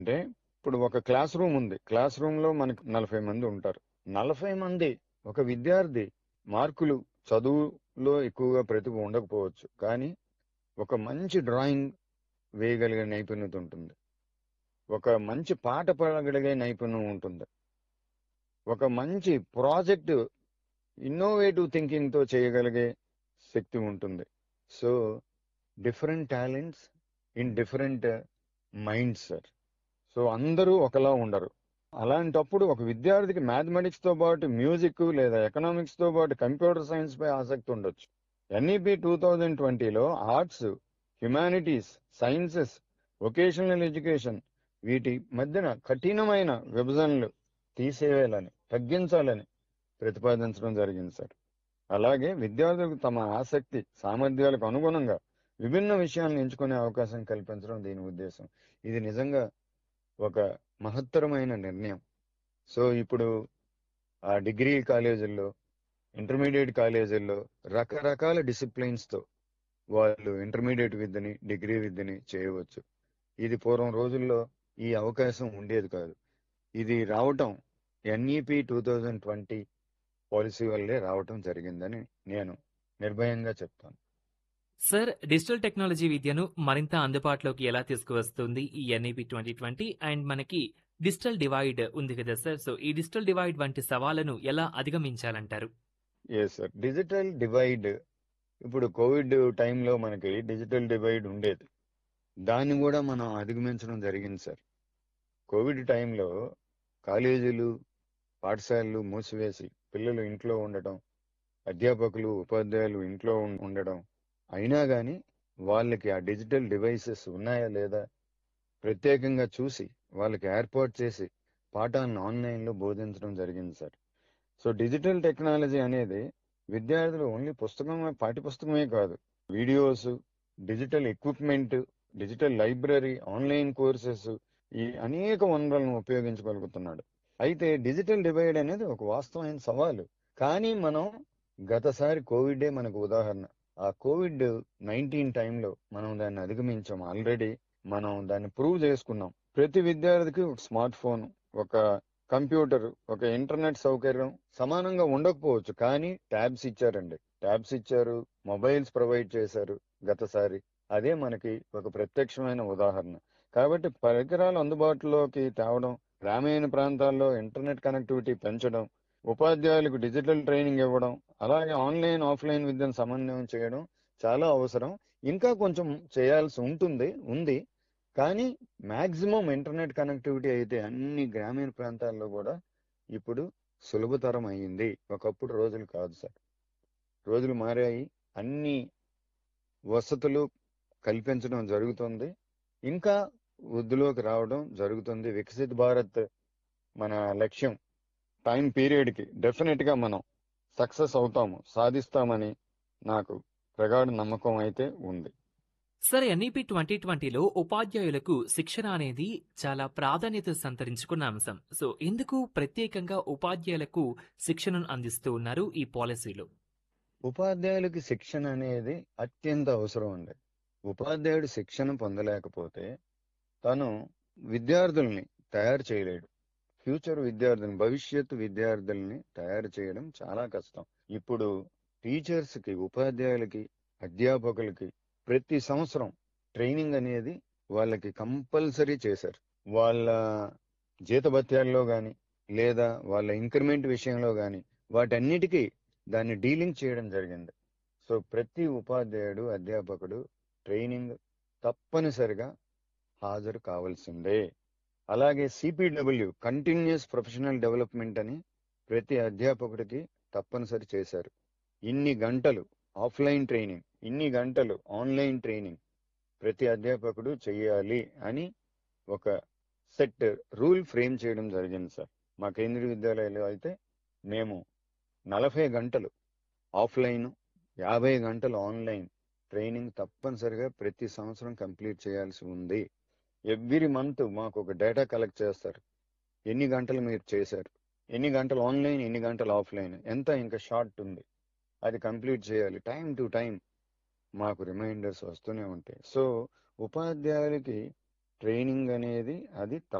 అంటే ఇప్పుడు ఒక క్లాస్ రూమ్ ఉంది క్లాస్ రూమ్ లో మనకు నలభై మంది ఉంటారు నలభై మంది ఒక విద్యార్థి మార్కులు చదువులో ఎక్కువగా ప్రతిభ ఉండకపోవచ్చు కానీ ఒక మంచి డ్రాయింగ్ వేయగలిగే నైపుణ్యత ఉంటుంది ఒక మంచి పాట పాడగలిగే నైపుణ్యం ఉంటుంది ఒక మంచి ప్రాజెక్ట్ ఇన్నోవేటివ్ థింకింగ్ తో చేయగలిగే శక్తి ఉంటుంది so different talents in different minds sir so అందరూ ఒకలా ఉండరు అలాంటప్పుడు ఒక విద్యార్థికి మ్యాథమెటిక్స్ తో పాటు మ్యూజిక్ లేదా ఎకనామిక్స్ తో పాటు కంప్యూటర్ సైన్స్ పై ఆసక్తి ఉండొచ్చు ఎన్ఈపి టూ థౌజండ్ ట్వంటీలో arts humanities sciences vocational education వీటి మధ్యన కఠినమైన విభజనలు తీసేయాలని తగ్గించాలని ప్రతిపాదించడం జరిగింది సార్ అలాగే విద్యార్థులకు తమ ఆసక్తి సామర్థ్యాలకు అనుగుణంగా విభిన్న విషయాలను ఎంచుకునే అవకాశం కల్పించడం దీని ఉద్దేశం ఇది నిజంగా ఒక మహత్తరమైన నిర్ణయం సో ఇప్పుడు ఆ డిగ్రీ కాలేజీల్లో ఇంటర్మీడియట్ కాలేజీల్లో రకరకాల డిసిప్లిన్స్ తో వాళ్ళు ఇంటర్మీడియట్ విద్యని డిగ్రీ విద్యని చేయవచ్చు ఇది పూర్వం రోజుల్లో ఈ అవకాశం ఉండేది కాదు ఇది రావటం NEP two thousand twenty policy వల్లే రావటం జరిగిందని నేను నిర్భయంగా చెప్తాను సార్ డిజిటల్ టెక్నాలజీ విద్యను మరింత అందుబాటులోకి ఎలా తీసుకువస్తుంది ఈ ఎన్ఈపి ట్వంటీ ట్వంటీ అండ్ మనకి డిజిటల్ డివైడ్ ఉంది కదా సార్ సో ఈ డిజిటల్ డివైడ్ వంటి సవాళ్లను ఎలా అధిగమించాలంటారు ఏ సార్ డిజిటల్ డివైడ్ ఇప్పుడు కోవిడ్ టైంలో మనకి డిజిటల్ డివైడ్ ఉండేది దాన్ని కూడా మనం అధిగమించడం జరిగింది సార్ కోవిడ్ టైంలో కాలేజీలు పాఠశాలలు మూసివేసి పిల్లలు ఇంట్లో ఉండటం అధ్యాపకులు ఉపాధ్యాయులు ఇంట్లో ఉం- ఉండడం అయినా కానీ వాళ్ళకి ఆ డిజిటల్ డివైసెస్ ఉన్నాయా లేదా ప్రత్యేకంగా చూసి వాళ్ళకి ఏర్పాటు చేసి పాఠాలను ఆన్లైన్లో బోధించడం జరిగింది సార్ సో డిజిటల్ టెక్నాలజీ అనేది విద్యార్థులు ఓన్లీ పుస్తకమే పాఠ్య పుస్తకమే కాదు videos digital equipment digital library online courses ఈ అనేక వనరులను ఉపయోగించగలుగుతున్నాడు అయితే డిజిటల్ డివైడ్ అనేది ఒక వాస్తవమైన సవాలు కానీ మనం గతసారి కోవిడే మనకు ఉదాహరణ ఆ కోవిడ్ నైన్టీన్ టైంలో మనం దాన్ని అధిగమించాం ఆల్రెడీ మనం దాన్ని ప్రూవ్ చేసుకున్నాం ప్రతి విద్యార్థికి ఒక స్మార్ట్ ఫోన్ ఒక కంప్యూటర్ ఒక ఇంటర్నెట్ సౌకర్యం సమానంగా ఉండకపోవచ్చు కానీ ట్యాబ్స్ ఇచ్చారండి ట్యాబ్స్ ఇచ్చారు మొబైల్స్ ప్రొవైడ్ చేశారు గతసారి అదే మనకి ఒక ప్రత్యక్షమైన ఉదాహరణ కాబట్టి పరికరాలు అందుబాటులోకి తేవడం గ్రామీణ ప్రాంతాల్లో ఇంటర్నెట్ కనెక్టివిటీ పెంచడం ఉపాధ్యాయులకు డిజిటల్ ట్రైనింగ్ ఇవ్వడం అలాగే ఆన్లైన్ ఆఫ్లైన్ విద్యను సమన్వయం చేయడం చాలా అవసరం ఇంకా కొంచెం చేయాల్సి ఉంటుంది ఉంది కానీ మాక్సిమం ఇంటర్నెట్ కనెక్టివిటీ అయితే అన్ని గ్రామీణ ప్రాంతాల్లో కూడా ఇప్పుడు సులభతరం అయ్యింది ఒకప్పుడు రోజులు కాదు సార్ రోజులు మారాయి అన్ని వసతులు కల్పించడం జరుగుతుంది ఇంకా వృద్ధిలోకి రావడం జరుగుతుంది వికసిత్ భారత్ మన లక్ష్యం టైం పీరియడ్ కి డెఫినెట్ గా మనం సక్సెస్ అవుతాము సాధిస్తామని నాకు ప్రగాఢ నమ్మకం అయితే ఉంది సార్ ఎన్ఈపి ట్వంటీ ట్వంటీలో ఉపాధ్యాయులకు శిక్షణ అనేది చాలా ప్రాధాన్యత సంతరించుకున్న అంశం సో ఎందుకు ప్రత్యేకంగా ఉపాధ్యాయులకు శిక్షణను అందిస్తూ ఉన్నారు ఈ పాలసీలో ఉపాధ్యాయులకి శిక్షణ అనేది అత్యంత అవసరం అండి ఉపాధ్యాయుడు శిక్షణ పొందలేకపోతే తను విద్యార్థుల్ని తయారు చేయలేడు ఫ్యూచర్ విద్యార్థుల్ని భవిష్యత్తు విద్యార్థుల్ని తయారు చేయడం చాలా కష్టం ఇప్పుడు టీచర్స్ కి ఉపాధ్యాయులకి అధ్యాపకులకి ప్రతి సంవత్సరం ట్రైనింగ్ అనేది వాళ్ళకి కంపల్సరీ చేశారు వాళ్ళ జీతభత్యాల్లో గాని లేదా వాళ్ళ ఇంక్రిమెంట్ విషయంలో గాని వాటన్నిటికీ దాన్ని డీలింగ్ చేయడం జరిగింది సో ప్రతి ఉపాధ్యాయుడు అధ్యాపకుడు ట్రైనింగ్ తప్పనిసరిగా హాజరు కావాల్సిందే అలాగే సిపిడబ్ల్యూ కంటిన్యూస్ ప్రొఫెషనల్ డెవలప్మెంట్ అని ప్రతి అధ్యాపకుడికి తప్పనిసరి చేశారు ఇన్ని గంటలు ఆఫ్లైన్ ట్రైనింగ్ ఇన్ని గంటలు ఆన్లైన్ ట్రైనింగ్ ప్రతి అధ్యాపకుడు చేయాలి అని ఒక సెట్ రూల్ ఫ్రేమ్ చేయడం జరిగింది సార్ మా కేంద్రీయ విద్యాలయాలు అయితే మేము నలభై గంటలు ఆఫ్లైన్ యాభై గంటలు ఆన్లైన్ ట్రైనింగ్ తప్పనిసరిగా ప్రతి సంవత్సరం కంప్లీట్ చేయాల్సి ఉంది ఎవ్రీ మంత్ మాకు ఒక డేటా కలెక్ట్ చేస్తారు ఎన్ని గంటలు మీరు చేశారు ఎన్ని గంటలు ఆన్లైన్ ఎన్ని గంటలు ఆఫ్లైన్ ఎంత ఇంకా షార్ట్ ఉంది అది కంప్లీట్ చేయాలి టైం టు టైం మాకు రిమైండర్స్ వస్తూనే ఉంటాయి సో ఉపాధ్యాయులకి ట్రైనింగ్ అనేది అది